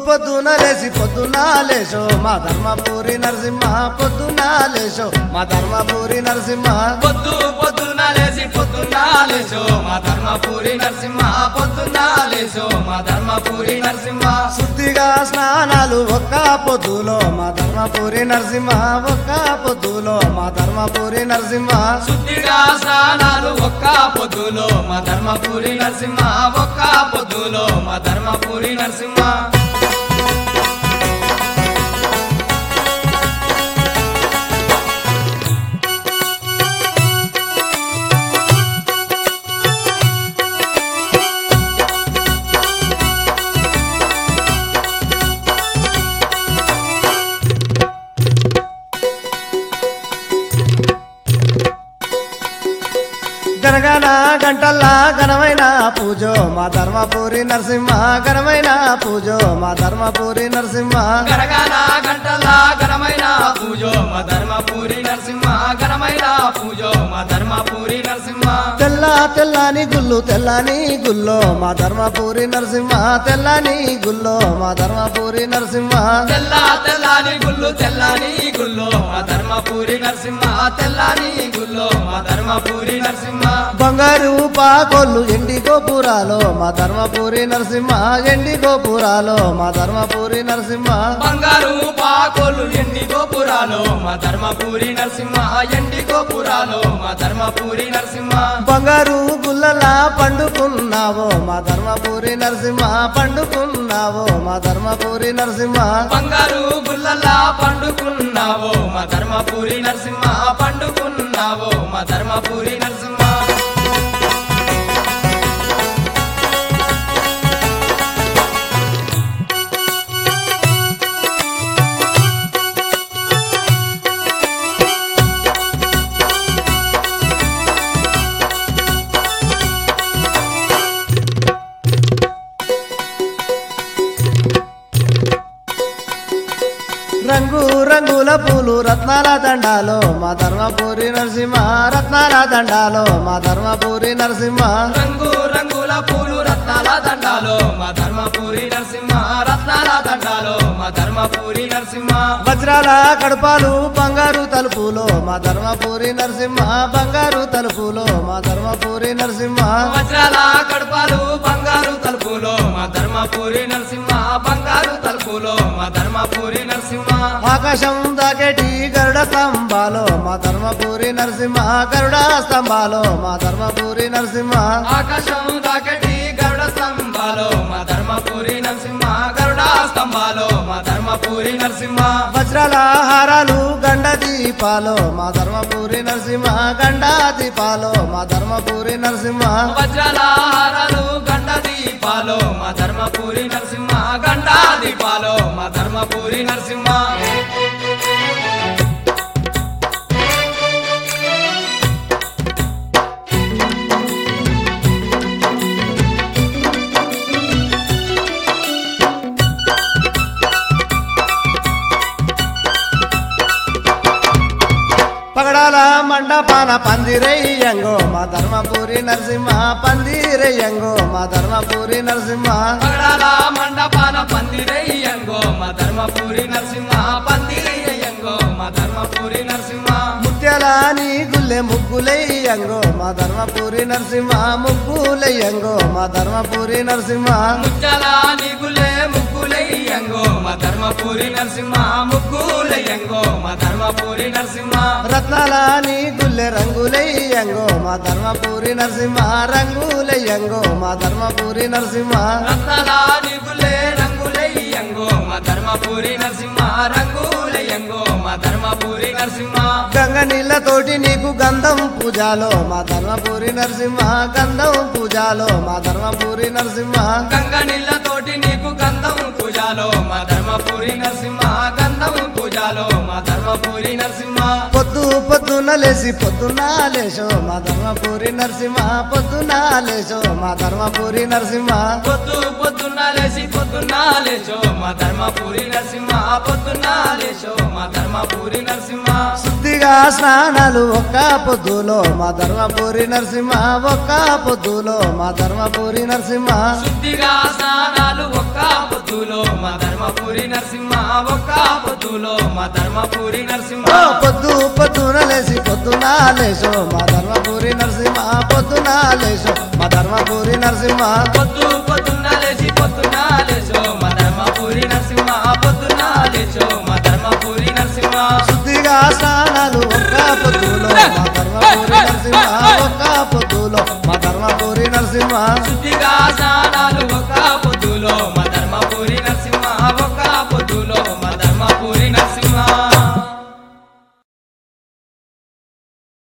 పొద్దున లేసి పొద్దున లేచో మా ధర్మపురి నరసింహ పొద్దున లేచో మా ధర్మపురి నరసింహ పొద్దు పొద్దున్న లేచి పొద్దున్న లేచో మా ధర్మపురి నరసింహ పొద్దున్న లేచో మా ధర్మపురి నరసింహ శుద్ధిగా స్నానాలు ఒక్క పొద్దులో మా ధర్మపురి నరసింహ ఒక్క పొద్దులో మా ధర్మపురి నరసింహ శుద్ధిగా స్నానాలు ఒక్క పొద్దులో మా ధర్మపురి నరసింహ ఒక్క పొద్దులో మా ధర్మపురి నరసింహ గనగన గంటల్లా ఘనమైన పూజో మా ధర్మపురి నరసింహ ఘనమైన పూజో మా ధర్మపురి నరసింహ గరగాన గంటలా ఘనమైన పూజో మా ధర్మపురి నరసింహ ఘనమైన పూజో మా ధర్మపురి నరసింహ తెల్ల తెల్లని గుల్లు తెల్లని గుల్లో మా ధర్మపురి నరసింహ తెల్లని గుల్లో మా ధర్మపురి నరసింహ తెల్ల తెల్లాని గుళ్ళు తెల్లాని గుల్లో మా ధర్మపురి నరసింహ తెల్లాని గుల్లో మా ధర్మపురి నరసింహ బంగారు పాకోళ్ళు ఎండి గోపురాలో మా ధర్మపురి నరసింహ ఎండి గోపురాలో మా ధర్మపురి నరసింహ బంగారు పాకోలు ఎండి గోపురాలు మా ధర్మపురి నరసింహ ఎండి గోపురాలు మా ధర్మపురి నరసింహ బంగారు గుల్లలా పండుకున్నావో మా ధర్మపురి నరసింహ పండుకున్నావో మా ధర్మపురి నరసింహ బంగారు గుల్లలా పండుకున్నావో మా ధర్మపురి నరసింహ పండుకున్నావో మా ధర్మపురి నరసింహ రంగు రంగుల పూలు రత్నాల దండాలో మా ధర్మపురి నరసింహ రత్నాల దండాలో మా ధర్మపురి నరసింహ రంగు రంగుల పూలు రత్నాల దండాలో మా ధర్మపురి నరసింహ రత్నాల దండాలో మా ధర్మపురి నరసింహ వజ్రాల కడపాలు బంగారు తలుపులో మా ధర్మపురి నరసింహ బంగారు తలుపులో మా ధర్మపురి నరసింహ వజ్రాల కడపాలు బంగారు తలుపులో మా ధర్మపురి నరసింహ బంగారు తలుపులో మా ధర్మపురి నరసింహ ఆకాశం దాకేటి గరుడ స్తంభాలో మా ధర్మపురి నరసింహ గరుడ స్తంభాలో మా ధర్మపురి నరసింహ ఆకాశం దాకటి గరుడ స్తంభాలో మా ధర్మపురి నరసింహ గరుడ స్తంభాలో మా ధర్మపురి నరసింహ వజ్రాల హారాలు గండ దీపాలో మా ధర్మపురి నరసింహ గండ దీపాలో మా ధర్మపురి నరసింహ వజ్రాల హారాలు గండ దీపాలో మా ధర్మపురి నరసింహ గండ దీపాలో మా ధర్మపురి నరసింహ పగడాల మండపాన పందిరయ్యంగో మా ధర్మపురి నరసింహ పందిరయ్యంగో మా ధర్మపురి నరసింహ పగడాల మండపాన పందిరయ్యంగో మా ధర్మపురి నరసింహ పందిరయ్యంగో మా ధర్మపురి నరసింహ ముత్యాల నీ గుల్లె ముగ్గులయ్యంగో మా ధర్మపురి నరసింహ ముగ్గులయ్యంగో మా ధర్మపురి నరసింహ ముచ్చల నిగులే ముగ్గులయ్యంగో మా ధర్మపురి నరసింహ ముగ్గులయ్యంగో మా ధర్మపురి నరసింహ రత్నాల నీ గుల్లె రంగులయ్యంగో మా ధర్మపురి నరసింహ రంగులయ్యంగో మా ధర్మపురి నరసింహ రత్నాల నిగులే రంగులయ్యంగో మా ధర్మపురి నరసింహ రంగులయ్యంగో మా ధర్మపురి నరసింహ గంగ నీళ్ళతోటి నీకు గంధం పూజాలో మా ధర్మపురి నరసింహ గంధం పూజాలో మా ధర్మపురి నరసింహ గంగ నీళ్ళతోటి నీకు గంధం పూజాలో మా ధర్మపురి నరసింహ గంధం పూజాలో మా ధర్మపురి నరసింహ పొద్దు పొద్దున లేసి పొద్దున లేచో మా ధర్మపురి నరసింహ పొద్దున లేచో మా ధర్మపురి నరసింహ పొద్దు పొద్దున్న లేచి పొద్దున్న లేచో మా ధర్మపురి నరసింహ పొద్దున్న లేచో మా ధర్మపురి ధర్మపురి నరసింహ శుద్ధిగా స్నానాలు ఒక్క పొద్దులో మా ధర్మపురి నరసింహ ఒక్క పొద్దులో మా ధర్మపురి నరసింహ శుద్ధిగా స్నానాలు ఒక్క పొద్దులో మా ధర్మపురి నరసింహ ఒక్క పొద్దులో మా ధర్మపురి నరసింహ ఓ పొద్దు పొద్దున లేసి పొద్దున లేచో మా ధర్మపురి నరసింహ పొద్దున లేచో మా ధర్మపురి నరసింహ పొద్దు పొద్దున్న లేచి పొద్దున్న లేచో మా ధర్మపురి నరసింహ పొద్దున్న లేచో మా ధర్మపురి నరసింహ శుద్ధిగా స్నానాలు ఒక్క పొద్దులో మా ధర్మపురి